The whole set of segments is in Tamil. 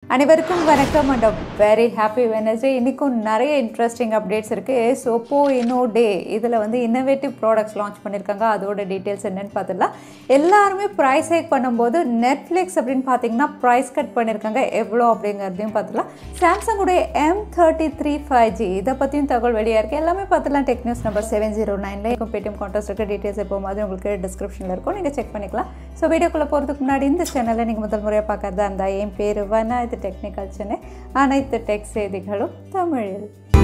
அனைவருக்கும் வணக்கம் அண்ட் வெரி ஹாப்பி வெனஸ்டே இன்றைக்கும் நிறைய இன்ட்ரெஸ்டிங் அப்டேட்ஸ் இருக்குது ஸோ போ இன்னோ டே இதில் வந்து இன்னோவேட்டிவ் ப்ராடக்ட்ஸ் லான்ச் பண்ணியிருக்காங்க அதோட டீட்டெயில்ஸ் என்னென்னு பார்த்துடலாம் எல்லாருமே ப்ரைஸ் ஹைக் பண்ணும்போது நெட்ஃப்ளிக்ஸ் அப்படின்னு பார்த்தீங்கன்னா ப்ரைஸ் கட் பண்ணியிருக்காங்க எவ்வளோ அப்படிங்கிறதையும் பார்த்துடலாம் சாம்சங்குடைய M thirty three five G இதை பற்றியும் தகவல் வெளியாக இருக்குது எல்லாமே பார்த்துலாம் tech news number seven zero நைனில் இருக்கும் பேடிஎம் கான்டாக்ட் இருக்க டீட்டெயில்ஸ் எப்போ மாதிரி உங்களுக்கு டிஸ்கிரிப்ஷனில் இருக்கும் நீங்கள் செக் பண்ணிக்கலாம் ஸோ வீடியோக்குள்ளே போகிறதுக்கு முன்னாடி இந்த சேனலை நீங்கள் முதல் முறையாக பார்க்கறதா இருந்தால் என் பேர் வனா இது டெக்னிக்கல் சென்னை அனைத்து டெக் செய்திகளும் தமிழில்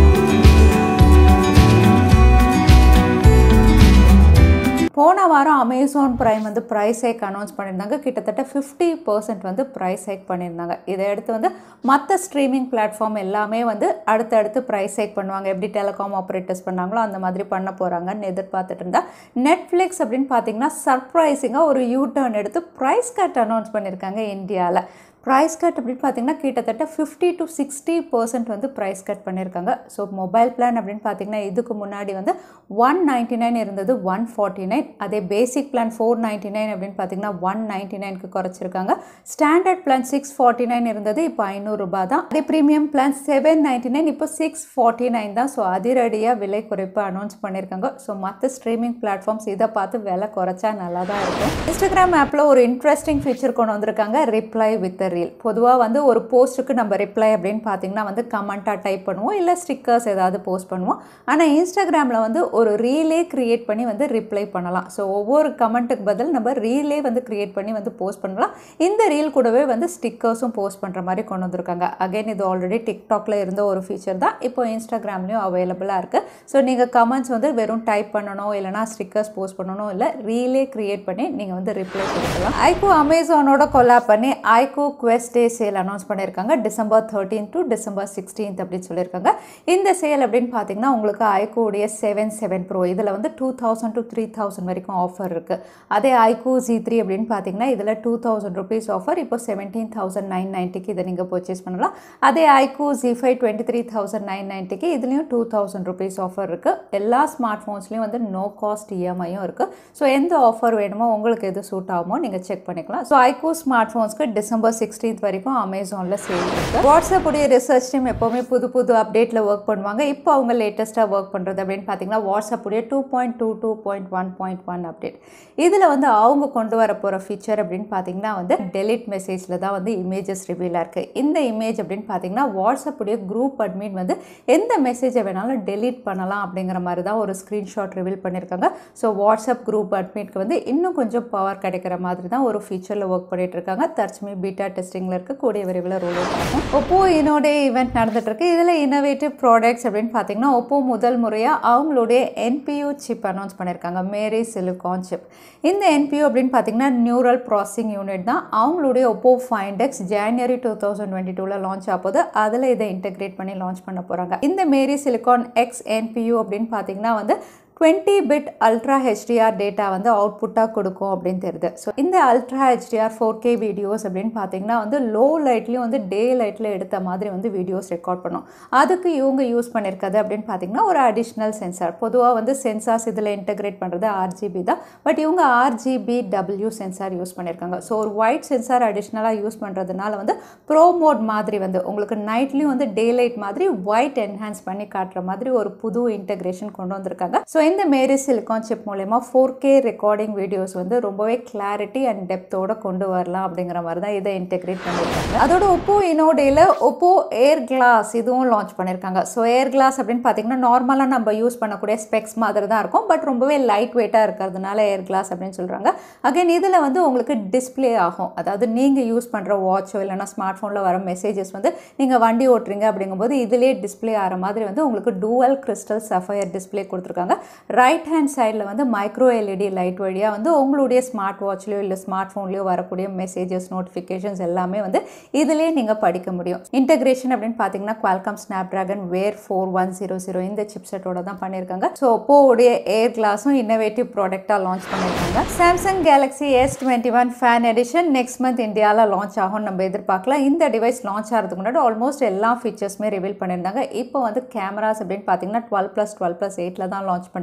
போன வாரம் அமேசான் ப்ரைம் வந்து ப்ரைஸ் ஹைக் அனௌன்ஸ் பண்ணியிருந்தாங்க கிட்டத்தட்ட ஃபிஃப்டி பர்சன்ட் வந்து ப்ரைஸ் ஹைக் பண்ணியிருந்தாங்க இதை அடுத்து வந்து மற்ற ஸ்ட்ரீமிங் பிளாட்ஃபார்ம் எல்லாமே வந்து அடுத்தடுத்து ப்ரைஸ் ஹைக் பண்ணுவாங்க எப்படி டெலிகாம் ஆப்ரேட்டர்ஸ் பண்ணாங்களோ அந்த மாதிரி பண்ண போகிறாங்கன்னு எதிர்பார்த்துட்டு இருந்தா நெட்ஃப்ளிக்ஸ் அப்படின்னு பார்த்தீங்கன்னா சர்ப்ரைசிங்காக ஒரு யூ டர்ன் எடுத்து ப்ரைஸ் கட் அனௌன்ஸ் பண்ணியிருக்காங்க இந்தியாவில் ப்ரைஸ் கட் அப்படின்னு பார்த்தீங்கன்னா கிட்டத்தட்ட ஃபிஃப்டி டு சிக்ஸ்டி பர்சன்ட் வந்து ப்ரைஸ் கட் பண்ணியிருக்காங்க ஸோ மொபைல் பிளான் அப்படின்னு பார்த்தீங்கன்னா இதுக்கு முன்னாடி வந்து ஒன் நைன்ட்டி நைன் இருந்தது ஒன் ஃபார்ட்டி நைன் அதே basic plan four ninety nine அப்படின்னு பார்த்தீங்கன்னா ஒன் நைன்ட்டி நைனுக்கு குறைச்சிருக்காங்க standard plan six forty nine இருந்தது இப்போ ஐநூறுரூபா தான் அதே premium plan seven ninety nine இப்போ சிக்ஸ் ஃபார்ட்டி நைன் தான் ஸோ அதிரடியாக விலை குறைப்பு அனௌன்ஸ் பண்ணியிருக்காங்க ஸோ மற்ற ஸ்ட்ரீமிங் பிளாட்ஃபார்ம்ஸ் இதை பார்த்து விலை குறைச்சா நல்லா தான் இருக்கும் இன்ஸ்டாகிராம் ஆப்பில் ஒரு இன்ட்ரெஸ்டிங் ஃபீச்சர் கொண்டு வந்திருக்காங்க ரிப்ளை வித் ரீல் பொதுவாக வந்து ஒரு போஸ்ட்டுக்கு நம்ம ரிப்ளை அப்படின்னு பார்த்தீங்கன்னா வந்து கமெண்ட்டாக டைப் பண்ணுவோம் இல்லை ஸ்டிக்கர்ஸ் ஏதாவது போஸ்ட் பண்ணுவோம் ஆனால் இன்ஸ்டாகிராமில் வந்து ஒரு ரீலே க்ரியேட் பண்ணி வந்து ரிப்ளை பண்ணலாம் ஸோ ஒவ்வொரு கமெண்ட்டுக்கு பதில் நம்ம ரீலே வந்து க்ரியேட் பண்ணி வந்து போஸ்ட் பண்ணலாம் இந்த ரீல் கூடவே வந்து ஸ்டிக்கர்ஸும் போஸ்ட் பண்ணுற மாதிரி கொண்டு வந்திருக்காங்க அகைன் இது ஆல்ரெடி டிக்டாக்ல இருந்த ஒரு ஃபீச்சர் தான் இப்போ இன்ஸ்டாகிராம்லேயும் அவைலபிளாக இருக்குது ஸோ நீங்கள் கமெண்ட்ஸ் வந்து வெறும் டைப் பண்ணணும் இல்லைனா ஸ்டிக்கர்ஸ் போஸ்ட் பண்ணணும் இல்லை ரீலே க்ரியேட் பண்ணி நீங்கள் வந்து ரிப்ளை கொடுக்கலாம் ஐகோ அமேசானோட கொலாப் பண்ணி iQOO quest day sale announce பண்ணியிருக்காங்க December thirteen to December sixteenth அப்படின்னு சொல்லியிருக்காங்க இந்த சேல் அப்படின்னு பார்த்தீங்கன்னா உங்களுக்கு ஐகோடைய செவன் செவன் ப்ரோ இதில் வந்து two thousand to three thousand வரைக்கும் ஆஃபர் இருக்குது அதே ஐகோ ஜி த்ரீ அப்படின்னு பார்த்தீங்கன்னா இதில் டூ தௌசண்ட் ருபீஸ் ஆஃபர் இப்போ செவன்டீன் தௌசண்ட் நைன் நைன்ட்டிக்கு இதை நீங்கள் பர்ச்சேஸ் பண்ணலாம் அதே iQOO G five twenty three thousand nine நைன்ட்டிக்கு இதுலேயும் டூ தௌசண்ட் ருபீஸ் ஆஃபர் இருக்குது எல்லா ஸ்மார்ட் ஃபோன்ஸ்லேயும் வந்து நோ காஸ்ட் இஎம்ஐயும் இருக்குது ஸோ எந்த ஆஃபர் வேணுமோ உங்களுக்கு எது சூட் ஆகுமோ நீங்கள் செக் பண்ணிக்கலாம் ஸோ ஐகோ ஸ்மார்ட் ஃபோன்ஸ்க்கு டிசம்பர் சிக்ஸ்டீன்த் வரைக்கும் அமேசானில் சேல் இருக்குது வாட்ஸ்அப் உடைய ரிசர்ச் டீம் எப்போவுமே புது புது அப்டேட்டில் ஒர்க் பண்ணுவாங்க இப்போ அவங்க லேட்டஸ்ட்டாக ஒர்க் பண்ணுறது அப்படின்னு பார்த்தீங்கன்னா வாட்ஸ்அப் உடைய two point two two point one point one update இதில் வந்து அவங்க கொண்டு வர போகிற ஃபீச்சர் அப்படின்னு பார்த்தீங்கன்னா வந்து டெலிட் மெசேஜில் தான் வந்து இமேஜஸ் ரிவீலாக இருக்குது இந்த இமேஜ் அப்படின்னு பார்த்தீங்கன்னா வாட்ஸ்அப் உடைய குரூப் அட்மின் வந்து எந்த மெசேஜை வேணாலும் டெலிட் பண்ணலாம் அப்படிங்கிற மாதிரி தான் ஒரு ஸ்க்ரீன்ஷாட் ரிவீல் பண்ணியிருக்காங்க ஸோ வாட்ஸ்அப் குரூப் அட்மிட்க்கு வந்து இன்னும் கொஞ்சம் பவர் கிடைக்கிற மாதிரி தான் ஒரு ஃபீச்சரில் ஒர்க் பண்ணிட்டு இருக்காங்க தற்சமி பீட்டா டெஸ்டிங்கில் இருக்க கூடிய விரைவில் ரோல் அவுட் ஆகும் ஒப்போ இன்னோடே ஈவெண்ட் நடந்துட்டு இருக்கு இதில் இன்னோவேட்டிவ் ப்ராடக்ட்ஸ் அப்படின்னு பார்த்தீங்கன்னா ஒப்போ முதல் முறையாக அவங்களுடைய என்பியூ சிப் அனௌன்ஸ் பண்ணியிருக்காங்க மேரி சிலிகான் சிப் இந்த என்பியூ அப்படின்னு பார்த்தீங்கன்னா நியூரல் ப்ராசஸிங் யூனிட் தான் அவங்களுடைய Oppo find X January two thousand twenty டூவில் லான்ச் ஆகுது அதில் இதை இன்டெகிரேட் பண்ணி லான்ச் பண்ண போகிறாங்க இந்த மேரி சிலிகான் எக்ஸ் என்பியூ அப்படின்னு பார்த்தீங்கன்னா வந்து twenty bit ultra HDR data வந்து அவுட்புட்டாக கொடுக்கும் அப்படின்னு தெரியுது ஸோ இந்த ultra HDR four K videos அப்படின்னு பார்த்தீங்கன்னா வந்து லோ லைட்லேயும் வந்து டே லைட்டில் எடுத்த மாதிரி வந்து வீடியோஸ் ரெக்கார்ட் பண்ணும் அதுக்கு இவங்க யூஸ் பண்ணியிருக்கிறது அப்படின்னு பார்த்தீங்கன்னா ஒரு அடிஷ்னல் சென்சார் பொதுவாக வந்து சென்சார்ஸ் இதில் இன்டெகிரேட் பண்ணுறது ஆர்ஜிபி தான் பட் இவங்க ஆர்ஜிபி டபிள்யூ சென்சார் யூஸ் பண்ணியிருக்காங்க ஸோ ஒரு ஒயிட் சென்சார் அடிஷ்னலாக யூஸ் பண்ணுறதுனால வந்து ப்ரோ மோட் மாதிரி வந்து உங்களுக்கு நைட்லேயும் வந்து டே லைட் மாதிரி ஒயிட் என்ஹான்ஸ் பண்ணி காட்டுற மாதிரி ஒரு புது இன்டெகிரேஷன் கொண்டு வந்திருக்காங்க ஸோ இந்த மேரி சிலிகான் சிப் மூலயமா ஃபோர் கே ரெக்கார்டிங் வீடியோஸ் வந்து ரொம்பவே கிளாரிட்டி அண்ட் டெப்த்தோட கொண்டு வரலாம் அப்படிங்கிற மாதிரி தான் இதை இன்டெகிரேட் பண்ணியிருக்காங்க அதோட ஒப்போ இனோடேல ஒப்போ ஏர் கிளாஸ் இதுவும் லான்ச் பண்ணியிருக்காங்க ஸோ ஏர் கிளாஸ் அப்படின்னு பார்த்தீங்கன்னா நார்மலாக நம்ம யூஸ் பண்ணக்கூடிய ஸ்பெக்ஸ் மாதிரி தான் இருக்கும் பட் ரொம்பவே லைட் வெயிட்டாக இருக்கிறதுனால ஏர் கிளாஸ் அப்படின்னு சொல்கிறாங்க அகைன் இதில் வந்து உங்களுக்கு டிஸ்பிளே ஆகும் அதாவது நீங்கள் யூஸ் பண்ணுற வாட்சோ இல்லைனா ஸ்மார்ட் ஃபோனில் வர மெசேஜஸ் வந்து நீங்கள் வண்டி ஓட்டுறீங்க அப்படிங்கும்போது இதிலே டிஸ்பிளே ஆகிற மாதிரி வந்து உங்களுக்கு டூவல் கிறிஸ்டல் சஃபயர் டிஸ்பிளே கொடுத்துருக்காங்க ரைட் ஹேண்ட் சைடில் வந்து மைக்ரோ எல்இடி லைட் வழியாக வந்து உங்களுடைய ஸ்மார்ட் வாட்ச்லேயோ இல்லை ஸ்மார்ட் ஃபோன்லேயோ வரக்கூடிய மெசேஜஸ் நோட்டிஃபிகேஷன்ஸ் எல்லாமே வந்து இதிலே நீங்கள் படிக்க முடியும் இன்டகிரேஷன் அப்படின்னு பார்த்தீங்கன்னா Qualcomm snapdragon wear four one zero zero இந்த சிப்செட்டோட தான் பண்ணியிருக்காங்க ஸோ ஒப்போவுடைய ஏர் கிளாஸும் இன்னோவேட்டிவ் ப்ராடக்டாக லான்ச் பண்ணியிருக்காங்க Samsung Galaxy S twenty one fan edition next month இந்தியாவில் லான்ச் ஆகும் நம்ம எதிர்பார்க்கலாம் இந்த டிவைஸ் லான்ச் ஆகிறதுக்கு முன்னாடி ஆல்மோஸ்ட் எல்லா ஃபீச்சர்ஸுமே ரிவீல் பண்ணியிருந்தாங்க இப்போ வந்து கேமராஸ் அப்படின்னு பார்த்தீங்கன்னா டுவெல் ப்ளஸ் டுவெல் ப்ளஸ் எயிட்டில் தான் லான்ச் பண்ணுறாங்க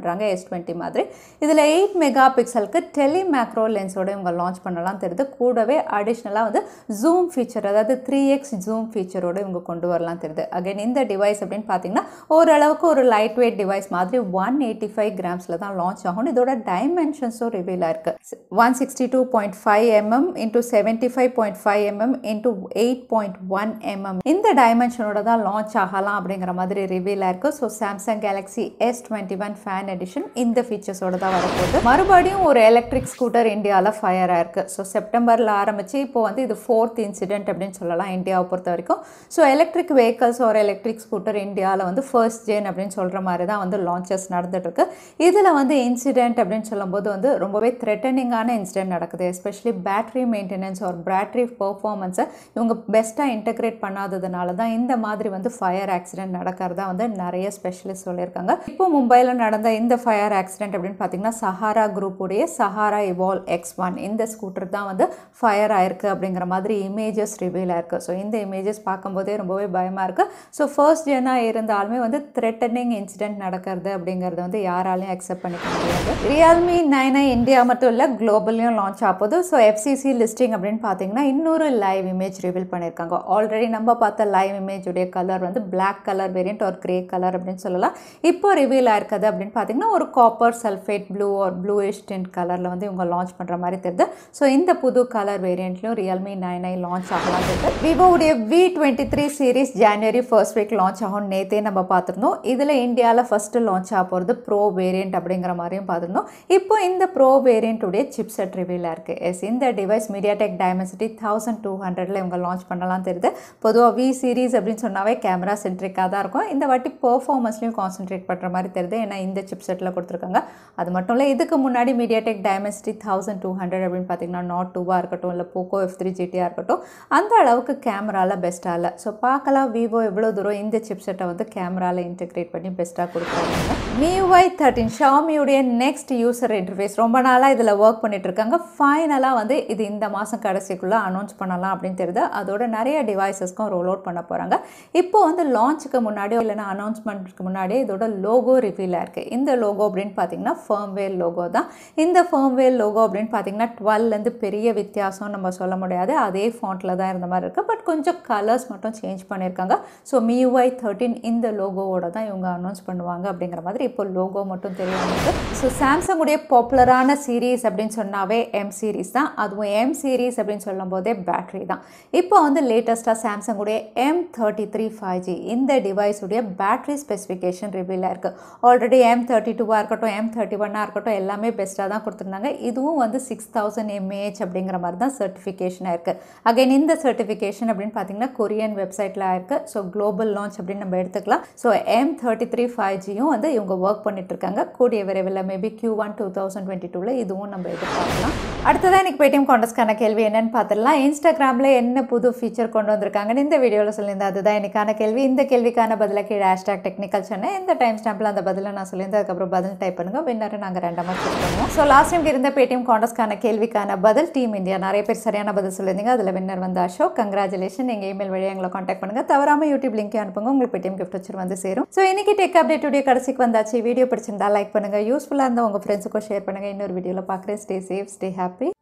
பண்ணுறாங்க எஸ் டுவெண்ட்டி மாதிரி இதில் எயிட் மெகா பிக்சலுக்கு டெலி மேக்ரோ லென்ஸோட இவங்க லான்ச் பண்ணலாம் தெரியுது கூடவே அடிஷ்னலாக வந்து ஜூம் ஃபீச்சர் அதாவது த்ரீ எக்ஸ் ஜூம் ஃபீச்சரோட இவங்க கொண்டு வரலாம் தெரியுது அகைன் இந்த டிவைஸ் அப்படின்னு பார்த்தீங்கன்னா ஓரளவுக்கு ஒரு லைட் வெயிட் டிவைஸ் மாதிரி ஒன் எயிட்டி ஃபைவ் கிராம்ஸில் தான் லான்ச் ஆகும் இதோட டைமென்ஷன்ஸும் ரிவீல் ஆயிருக்கு one sixty two point five mm into seventy five point five mm into eight point one mm இந்த டைமென்ஷனோட தான் லான்ச் ஆகலாம் அப்படிங்கிற மாதிரி ரிவீல் ஆயிருக்கு so Samsung Galaxy S twenty one fan edition இந்த ஃபீச்சர்ஸோட தான் வரப்போகுது மறுபடியும் ஒரு எலக்ட்ரிக் ஸ்கூட்டர் இந்தியாவில் ஃபயர் ஆயிருக்கு ஸோ செப்டம்பரில் ஆரம்பிச்சு இப்போ வந்து இது ஃபோர்த் இன்சிடென்ட் அப்படின்னு சொல்லலாம் இந்தியாவை பொறுத்த வரைக்கும் ஸோ எலக்ட்ரிக் வெஹிக்கல்ஸ் ஒரு எலக்ட்ரிக் ஸ்கூட்டர் இந்தியாவில் வந்து ஃபர்ஸ்ட் ஜென் அப்படின்னு சொல்கிற மாதிரி தான் வந்து லான்ச்சஸ் நடந்துட்டுருக்கு இதில் வந்து இன்சிடென்ட் அப்படின்னு சொல்லும்போது வந்து ரொம்பவே த்ரெட்டனிங்கான இன்சிடென்ட் நடக்குது எஸ்பெஷலி பேட்டரி மெயின்டெனன்ஸ் ஒரு பேட்டரி பர்ஃபார்மன்ஸை இவங்க பெஸ்ட்டாக இன்டகிரேட் பண்ணாததுனால தான் இந்த மாதிரி வந்து ஃபயர் ஆக்சிடென்ட் நடக்கிறதா வந்து நிறைய ஸ்பெஷலிஸ்ட் சொல்லியிருக்காங்க இப்போ மும்பையில் நடந்த இந்த ஃபயர் ஆக்சிடென்ட் அப்படின்னு பார்த்தீங்கன்னா சஹாரா குரூப்புடைய சஹாரா இவால் எக்ஸ் ஒன் இந்த ஸ்கூட்டர் தான் வந்து ஃபயர் ஆயிருக்கு அப்படிங்கிற மாதிரி இமேஜஸ் ரிவீல் ஆயிருக்கு ஸோ இந்த இமேஜஸ் பார்க்கும்போதே ரொம்பவே பயமாக இருக்குது ஸோ ஃபர்ஸ்ட் ஜெனாக இருந்தாலுமே வந்து த்ரெட்டனிங் இன்சிடென்ட் நடக்கிறது அப்படிங்கிறத வந்து யாராலையும் அக்செப்ட் பண்ணிக்க முடியாது ரியல்மி நைன் இந்தியா மட்டும் இல்லை குளோபல்லையும் லான்ச் ஆகுது ஸோ எஃப்சிசி லிஸ்டிங் அப்படின்னு பார்த்தீங்கன்னா இன்னொரு லைவ் இமேஜ் ரிவீல் பண்ணியிருக்காங்க ஆல்ரெடி நம்ம பார்த்த லைவ் இமேஜ் உடைய கலர் வந்து பிளாக் கலர் வேரியன்ட் ஒரு கிரே கலர் அப்படின்னு சொல்லலாம் இப்போ ரிவீல் ஆயிருக்குது அப்படின்னு பார்த்தீங்கன்னா ஒரு காப்பர் சல்ஃபேட் ப்ளூ ஒரு ப்ளூயிஷ் டின் கலரில் வந்து இவங்க லான்ச் பண்ணுற மாதிரி தெரியுது ஸோ இந்த புது கலர் வேரியண்ட்லையும் ரியல்மி நைன் ஐ லான்ச் ஆகலாம் இருக்குது விவோவுடைய V twenty three series January first week launch ஆகும் நேற்றே நம்ம பார்த்துருந்தோம் இதில் இந்தியாவில் ஃபஸ்ட்டு லான்ச் ஆக போகிறது ப்ரோ வேரியண்ட் அப்படிங்கிற மாதிரியும் பார்த்துருந்தோம் இப்போ இந்த ப்ரோ வேரியண்ட்டுடைய சிப் செட் ரிவீலாக இருக்குது எஸ் இந்த device MediaTek Dimensity thousand two ஹண்ட்ரடில் இவங்க லான்ச் பண்ணலாம் தெரியுது பொதுவாக வி சீரிஸ் அப்படின்னு சொன்னாவே கேமரா சென்ட்ரிக்காக தான் இருக்கும் இந்த வாட்டி பெர்ஃபார்மன்ஸ்லையும் கான்சென்ட்ரேட் பண்ணுற மாதிரி தெரியுது ஏன்னா இந்த சிப் செட்டில் கொடுத்துருக்காங்க அது மட்டும் இல்லை இதுக்கு முன்னாடி MediaTek Dimensity thousand two hundred அப்படின்னு பார்த்தீங்கன்னா நாட் டூவாக இருக்கட்டும் இல்லை போக்கோ எஃப் த்ரீ ஜிடியாக இருக்கட்டும் அந்த அளவுக்கு கேமராவில் பெஸ்ட்டாக இல்லை ஸோ பார்க்கலாம் விவோ எவ்வளோ தூரம் இந்த சிப் செட்டை வந்து கேமராவில் இன்டெகிரேட் பண்ணி பெஸ்ட்டாக கொடுக்குறாங்க மியூஐ தேர்ட்டின் ஷாமியுடைய நெக்ஸ்ட் யூசர் இன்டர்ஃபேஸ் ரொம்ப நாளாக இதில் ஒர்க் பண்ணிட்டு இருக்காங்க ஃபைனலாக வந்து இது இந்த மாதம் கடைசிக்குள்ளே அனௌன்ஸ் பண்ணலாம் அப்படின்னு தெரியுது அதோட நிறைய டிவைசஸ்க்கும் ரோல் அவுட் பண்ண போகிறாங்க இப்போ வந்து லான்ச்சுக்கு முன்னாடியோ இல்லைன்னா அனௌன்ஸ்மெண்ட்டுக்கு முன்னாடியே இதோட லோகோ ரிவீல் இருக்குது இந்த லோகோ அப்படின்னு பார்த்தீங்கன்னா ஃபர்ம்வேர் லோகோ தான் இந்த ஃபர்ம்வேர் லோகோ அப்படின்னு பார்த்தீங்கன்னா டுவெல்லேருந்து பெரிய வித்தியாசம் நம்ம சொல்ல முடியாது அதே ஃபாண்ட்டில் தான் இருந்த மாதிரி இருக்குது பட் கொஞ்சம் கலர்ஸ் மட்டும் சேஞ்ச் பண்ணியிருக்காங்க ஸோ மியூஐ தேர்ட்டின் இந்த லோகோவோட தான் இவங்க அனௌன்ஸ் பண்ணுவாங்க அப்படிங்கிற மாதிரி இப்போ லோகோ மட்டும் தெரியும் ஸோ சாம்சங்குடைய பாப்புலரான சீரீஸ் அப்படின்னு சொன்னாவே எம் சீரீஸ் தான் அதுவும் எம் சீரீஸ் அப்படின்னு சொல்லும் போதே பேட்டரி தான் இப்போ வந்து லேட்டஸ்ட்டாக சாம்சங்குடைய M thirty three five G இந்த டிவைஸுடைய பேட்டரி ஸ்பெசிஃபிகேஷன் ரிவீலாக இருக்குது ஆல்ரெடி எம் தேர்ட்டி டூவாக இருக்கட்டும் எம் தேர்ட்டி ஒன்னாக இருக்கட்டும் எல்லாமே பெஸ்ட்டாக தான் கொடுத்துருந்தாங்க இதுவும் வந்து சிக்ஸ் தௌசண்ட் எம்ஏஹெச் அப்படிங்கிற மாதிரி தான் சர்டிஃபிகேஷனாக இருக்குது அகைன் இந்த சர்டிஃபிகேஷன் அப்படின்னு பார்த்தீங்கன்னா கொரியன் வெப்சைட்டில் இருக்குது ஸோ குளோபல் லான்ச் அப்படின்னு நம்ம எடுத்துக்கலாம் so M thirty three five ஜியும் வந்து இவங்க ஒர்க் பண்ணிட்டு இருக்காங்க கூடிய விரைவில் maybe Q one two thousand twenty டூவில் இதுவும் நம்ம எதிர்பார்க்கலாம் அடுத்ததான் இன்னைக்கு பேடிஎம் காண்டஸ்க்கான கேள்வி என்னன்னு பார்த்துடலாம் இன்ஸ்டாகிராமில் என்ன புது ஃபீச்சர் கொண்டு வந்திருக்காங்கன்னு இந்த வீடியோவில் சொல்லியிருந்தேன் அதுதான் எனக்கான கேள்வி இந்த கேள்விக்கான பதிலை கீழே ஹேஷ்டாக் டெக்னிக்கல் சொன்னேன் இந்த டைம் ஸ்டாம்பில் அந்த பதிலை நான் சொல்லியிருந்தேன் அதுக்கப்புறம் பதில் டைப் பண்ணுங்க வின்னரை நாங்கள் ரெண்டமாக சூஸ் பண்ணுவோம் ஸோ லாஸ்ட் டைம் இருந்த பேடிஎம் காண்டஸ்க்கான கேள்விக்கான பதில் டீம் இந்தியா நிறைய பேர் சரியான பதில் சொல்லியிருந்தீங்க அதில் வின்னர் வந்து அசோக் கங்க்ராச்சுலேஷன் நீங்கள் இமெயில் வழியாக எங்களை காண்டாக்ட் பண்ணுங்கள் தவறாமல் யூடியூப் லிங்க் அனுப்புங்க உங்களுக்கு பேடிஎம் கிஃப்ட் வச்சு வந்து சேரும் ஸோ இன்னைக்கு டெக் அப்டேட் உடைய கடைசிக்கு வந்தாச்சு வீடியோ பிடிச்சிருந்தா லைக் பண்ணுங்கள் யூஸ்ஃபுல்லாக இருந்தால் உங்கள் ஃப்ரெண்ட்ஸுக்கும் ஷேர் பண்ணுங்கள் இன்னொரு வீடியோவில் பார்க்குறேன் ஸ்டே சேஃப் ஸ்டே ஹாப்பி